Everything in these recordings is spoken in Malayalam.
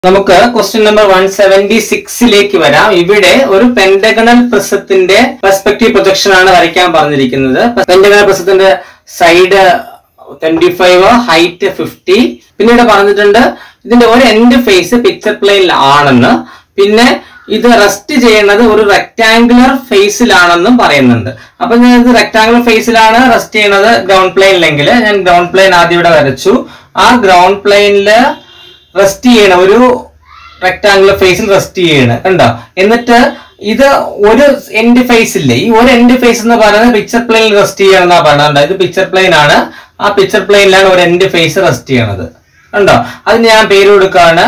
നമുക്ക് ക്വസ്റ്റ്യൻ നമ്പർ വൺ സെവന്റി സിക്സിലേക്ക് വരാം ഇവിടെ ഒരു പെന്റഗണൽ പ്രിസത്തിന്റെ പെർസ്പെക്റ്റീവ് പ്രൊജക്ഷൻ ആണ് വരയ്ക്കാൻ പറഞ്ഞിരിക്കുന്നത് പെന്റഗണൽ പ്രിസത്തിന്റെ side twenty five height fifty പിന്നീട് പറഞ്ഞിട്ടുണ്ട് ഇതിന്റെ ഒരു എൻഡ് ഫേസ് പിക്ചർ പ്ലെയിനിൽ ആണെന്ന് പിന്നെ ഇത് റെസ്റ്റ് ചെയ്യുന്നത് ഒരു റെക്ടാംഗുലർ ഫേസിലാണെന്നും പറയുന്നുണ്ട് അപ്പൊ ഞാൻ ഇത് റെക്ടാംഗുലർ ഫേസിലാണ് റെസ്റ്റ് ചെയ്യുന്നത് ഗ്രൗണ്ട് പ്ലെയിനിലെങ്കിൽ ഞാൻ ഗ്രൗണ്ട് പ്ലെയിൻ ആദ്യം ഇവിടെ വരച്ചു ആ ഗ്രൗണ്ട് പ്ലെയിനില് റെസ്റ്റ് ചെയ്യണ ഒരു റെക്ടാംഗുലർ ഫേസിൽ റെസ്റ്റ് ചെയ്യണ കണ്ടോ എന്നിട്ട് ഇത് ഒരു എൻഡ് ഫേസ് ഇല്ലേ ഈ ഒരു എൻഡ് ഫേസ് എന്ന് പറയുന്നത് പിക്ചർ പ്ലെയിനിൽ റെസ്റ്റ് ചെയ്യണമെന്നാ പറയുന്നത് ഇത് പിക്ചർ പ്ലെയിൻ ആണ് ആ പിക്ചർ പ്ലെയിനിലാണ് ഒരു എൻഡ് ഫേസ് റെസ്റ്റ് ചെയ്യണത് കണ്ടോ അതിന് ഞാൻ പേര് കൊടുക്കുകയാണ്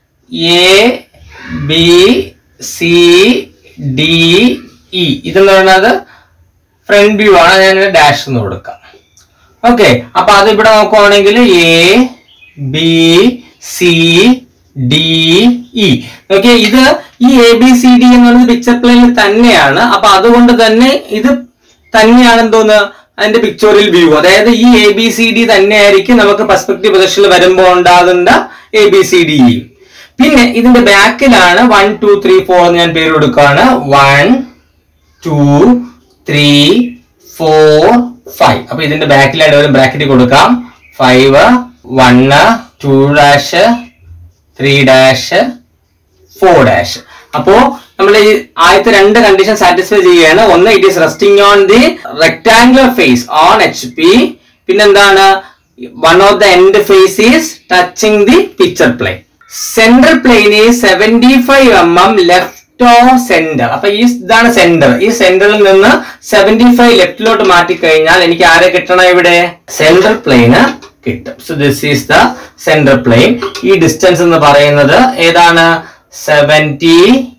A B C D E ഇതെന്ന് പറയുന്നത് ഫ്രണ്ട് വ്യൂ ആണ് ഞാൻ ഡാഷ് എന്ന് കൊടുക്കാം ഓക്കെ അപ്പൊ അത് ഇവിടെ നോക്കുവാണെങ്കിൽ A B C D E okay ഇത് ഈ എ ബി സി ഡി എന്ന് പറയുന്നത് പിക്ചർ പ്ലെയിനിൽ തന്നെയാണ് അപ്പൊ അതുകൊണ്ട് തന്നെ ഇത് തന്നെയാണ് എന്തോന്ന് അതിന്റെ പിക്ചോറിയൽ വ്യൂ അതായത് ഈ എ ബി സി ഡി തന്നെയായിരിക്കും നമുക്ക് പെർസ്പെക്റ്റീവ് പൊസിഷനിൽ വരുമ്പോൾ ഉണ്ടാകുന്ന എ ബി സി ഡി പിന്നെ ഇതിന്റെ ബാക്കിലാണ് വൺ ടു ത്രീ ഫോർ എന്ന് ഞാൻ പേര് കൊടുക്കുകയാണ് one two three four five അപ്പൊ ഇതിന്റെ ബാക്കിലായിട്ട് ഒരു ബ്രാക്കറ്റ് കൊടുക്കാം five one two dash three dash four dash അപ്പോ നമ്മൾ ഈ ആദ്യത്തെ രണ്ട് കണ്ടീഷൻ സാറ്റിസ്ഫൈ ചെയ്യുകയാണ് ഒന്ന് it is resting on the rectangular face on H P പിന്നെന്താണ് one of the end face is touching the picture plane central plane ഈ seventy five M M left of centre അപ്പൊ ഈ ഇതാണ് സെന്റർ ഈ സെന്ററിൽ നിന്ന് സെവന്റി ഫൈവ് ലെഫ്റ്റിലോട്ട് മാറ്റി കഴിഞ്ഞാൽ എനിക്ക് ആരെ കിട്ടണം ഇവിടെ സെൻട്രൽ പ്ലെയിന് കിട്ടും so this is the central plane ഈ ഡിസ്റ്റൻസ് എന്ന് പറയുന്നത് ഏതാണ് seventy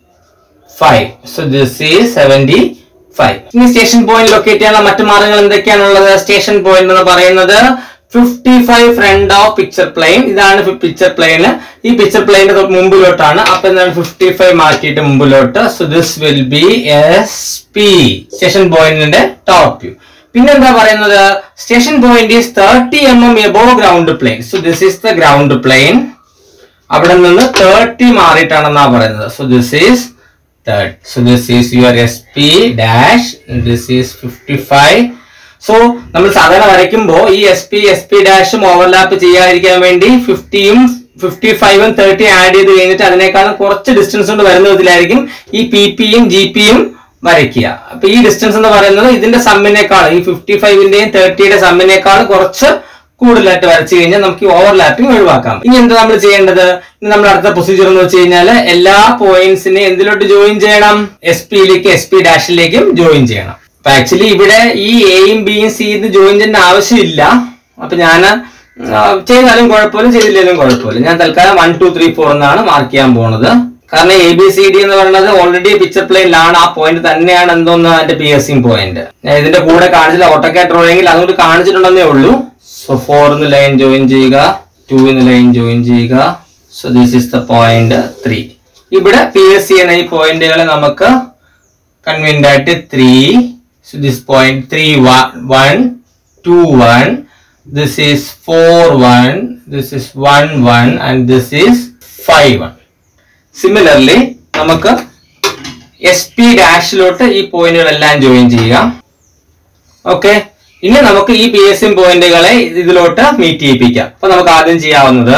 five so this is seventy five ഇനി സ്റ്റേഷൻ പോയിന്റ് ലൊക്കേറ്റ് ചെയ്യാനുള്ള മറ്റു മാർഗങ്ങൾ എന്തൊക്കെയാണുള്ളത് സ്റ്റേഷൻ പോയിന്റ് എന്ന് പറയുന്നത് fifty five front of picture plane ഇതാണ് പിക്ചർ പ്ലെയിന് ഈ പിക്ചർ പ്ലെയിന്റെ മുമ്പിലോട്ടാണ് അപ്പൊ എന്താണ് ഫിഫ്റ്റി ഫൈവ് മാറ്റിയിട്ട് മുമ്പിലോട്ട് so this will be S P station പോയിന്റിന്റെ ടോപ്പ് വ്യൂ പിന്നെന്താ പറയുന്നത് station point is thirty M M above ground plane so this is the ground plane അവിടെ നിന്ന് തേർട്ടി മാറിയിട്ടാണെന്നാ പറയുന്നത് so this is third so this is your S P dash this is fifty five so നമ്മൾ സാധാരണ വരയ്ക്കുമ്പോൾ ഈ എസ് പി എസ് പി ഡാഷും ഓവർലാപ്പ് ചെയ്യാതിരിക്കാൻ വേണ്ടി ഫിഫ്റ്റിയും ഫിഫ്റ്റി ഫൈവും തേർട്ടി ആഡ് ചെയ്ത് കഴിഞ്ഞിട്ട് അതിനേക്കാളും കുറച്ച് ഡിസ്റ്റൻസ് കൊണ്ട് വരുന്ന വിധത്തിലായിരിക്കും ഈ പി പിയും ജി പിയും വരയ്ക്കുക അപ്പൊ ഈ ഡിസ്റ്റൻസ് എന്ന് പറയുന്നത് ഇതിന്റെ സമ്മിനേക്കാൾ ഈ ഫിഫ്റ്റി ഫൈവിന്റെയും തേർട്ടിയുടെ സമ്മിനേക്കാൾ കുറച്ച് കൂടുതലായിട്ട് വരച്ചു കഴിഞ്ഞാൽ നമുക്ക് ഓവർലാപ്പിംഗ് ഒഴിവാക്കാം ഇനി എന്താ നമ്മൾ ചെയ്യേണ്ടത് ഇനി നമ്മൾ അടുത്ത പ്രൊസീജിയർ എന്ന് വെച്ച് കഴിഞ്ഞാൽ എല്ലാ പോയിന്റ്സിനെ എന്തിലോട്ട് ജോയിൻ ചെയ്യണം എസ് പിയിലേക്ക് എസ് പി ഡാഷിലേക്കും ജോയിൻ ചെയ്യണം അപ്പൊ ആക്ച്വലി ഇവിടെ ഈ എയും ബിയും സിയും ജോയിൻ ചെയ്യേണ്ട ആവശ്യമില്ല അപ്പൊ ഞാൻ ചെയ്താലും കുഴപ്പമില്ല ചെയ്തില്ലെങ്കിലും കുഴപ്പമില്ല ഞാൻ തൽക്കാലം വൺ ടു ത്രീ ഫോർ എന്നാണ് മാർക്ക് ചെയ്യാൻ പോണത് കാരണം എ ബി സി ഡി എന്ന് പറയുന്നത് ഓൾറെഡി പിക്ചർ പ്ലെയിനിലാണ് ആ പോയിന്റ് തന്നെയാണ് എന്തോന്ന് അതിന്റെ പി എസ് സി പോയിന്റ് ഞാൻ ഇതിന്റെ കൂടെ കാണിച്ചില്ല ഓട്ടോക്കാ ഡ്രോയിങ്ങിൽ അതുകൊണ്ട് കാണിച്ചിട്ടുണ്ടെന്നേ ഉള്ളൂ സോ ഫോർ എന്ന് ലൈൻ ജോയിൻ ചെയ്യുക ടു എന്ന് ലൈൻ ജോയിൻ ചെയ്യുക so this is the point three ഇവിടെ പി എസ് സി എന്ന ഈ പോയിന്റുകളെ നമുക്ക് കൺവീൻഡ് ആയിട്ട് three so this point three one two one this is four one this is one one and this is five one similarly നമുക്ക് എസ് പി ഡാഷിലോട്ട് ഈ പോയിന്റുകളെല്ലാം ജോയിൻ ചെയ്യാം ഓക്കെ ഇനി നമുക്ക് ഈ പി എസ് എം പോയിന്റുകളെ ഇതിലോട്ട് മീറ്റ് ചെയ്യിപ്പിക്കാം അപ്പൊ നമുക്ക് ആദ്യം ചെയ്യാവുന്നത്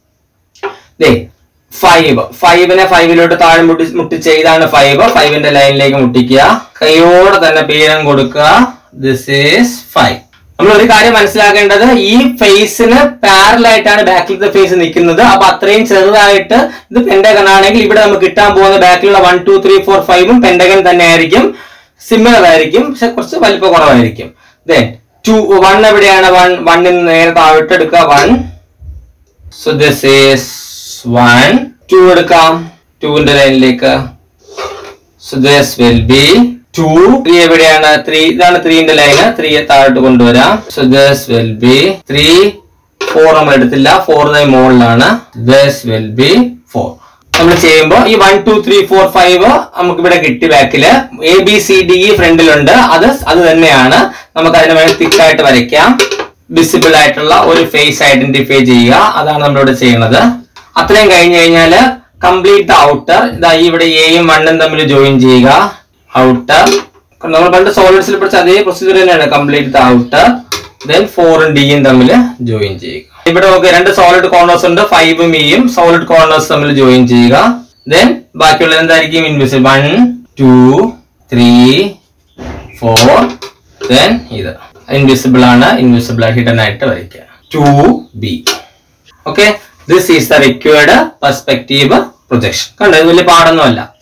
ദേ ഫൈവ് ഫൈവിനെ ഫൈവിലോട്ട് താഴെ മുട്ടി മുട്ടിച്ച് ഇതാണ് ഫൈവ് ഫൈവിന്റെ ലൈനിലേക്ക് മുട്ടിക്കുക കൈയോടെ തന്നെ പേരം കൊടുക്കുക ദിസ് ഈസ് ഫൈവ് നമ്മൾ ഒരു കാര്യം മനസ്സിലാക്കേണ്ടത് ഈ ഫേസിന് പാരൽ ആയിട്ടാണ് ബാക്കിലത്തെ ഫേസ് നിൽക്കുന്നത് അപ്പൊ അത്രയും ചെറുതായിട്ട് ഇത് പെൻഡഗൺ ആണെങ്കിൽ ഇവിടെ നമുക്ക് കിട്ടാൻ പോകുന്ന ബാക്കിലുള്ള വൺ ടു ത്രീ ഫോർ ഫൈവും പെൻഡഗൺ തന്നെ ആയിരിക്കും സിമിലർ ആയിരിക്കും പക്ഷെ കുറച്ച് വലിപ്പ കുറവായിരിക്കും ദെൻ ടു വൺ എവിടെയാണ് വൺ വണ്ണിൽ നേരെ താഴോട്ട് എടുക്കുക one so this is one two എടുക്കാം ടുവിന്റെ ലൈനിലേക്ക് so this will be two three എവിടെയാണ് ത്രീ ഇതാണ് ത്രീന്റെ ലൈന് ത്രീ താഴോട്ട് കൊണ്ടുവരാം so this will be three four നമ്മൾ എടുത്തില്ല ഫോർ മുകളിലാണ് ദിസ് വിൽ ബി ഫോർ നമ്മൾ ചെയ്യുമ്പോൾ ഈ one two three four five നമുക്ക് ഇവിടെ കിട്ടി ബാക്കില് A B C D E ഫ്രണ്ടിലുണ്ട് അത് അത് തന്നെയാണ് നമുക്ക് അതിന് വേണ്ടി തിക്കായിട്ട് വരയ്ക്കാം വിസിബിൾ ആയിട്ടുള്ള ഒരു ഫേസ് ഐഡന്റിഫൈ ചെയ്യുക അതാണ് നമ്മളിവിടെ ചെയ്യുന്നത് അത്രയും കഴിഞ്ഞു കഴിഞ്ഞാല് കംപ്ലീറ്റ് ദ ഔട്ടർ ഇതാ ഈ ഇവിടെ എയും വണ്ണും തമ്മിൽ ജോയിൻ ചെയ്യുക ഔട്ടർ നമ്മൾ പണ്ട് സോളിഡ്സിൽ പഠിച്ച അതേ പ്രൊസീജിയർ തന്നെയാണ് കംപ്ലീറ്റ് ദ ഔട്ടർ ദെൻ ഫോറും ഡിയും തമ്മിൽ ജോയിൻ ചെയ്യുക ഇവിടെ നമുക്ക് രണ്ട് സോളിഡ് കോർണേഴ്സ് ഉണ്ട് ഫൈവും ഇയും സോളിഡ് കോർണേഴ്സ് തമ്മിൽ ജോയിൻ ചെയ്യുക ദെൻ ബാക്കിയുള്ളത് എന്തായിരിക്കും invisible one two three four then ഇത് ഇൻവിസിബിൾ ആണ് ഇൻവിസിബിൾ ഹിഡൻ ആയിട്ട് വരയ്ക്കുക two B okay this is the required perspective projection കണ്ടോ ഇത് വലിയ പാടൊന്നുമല്ല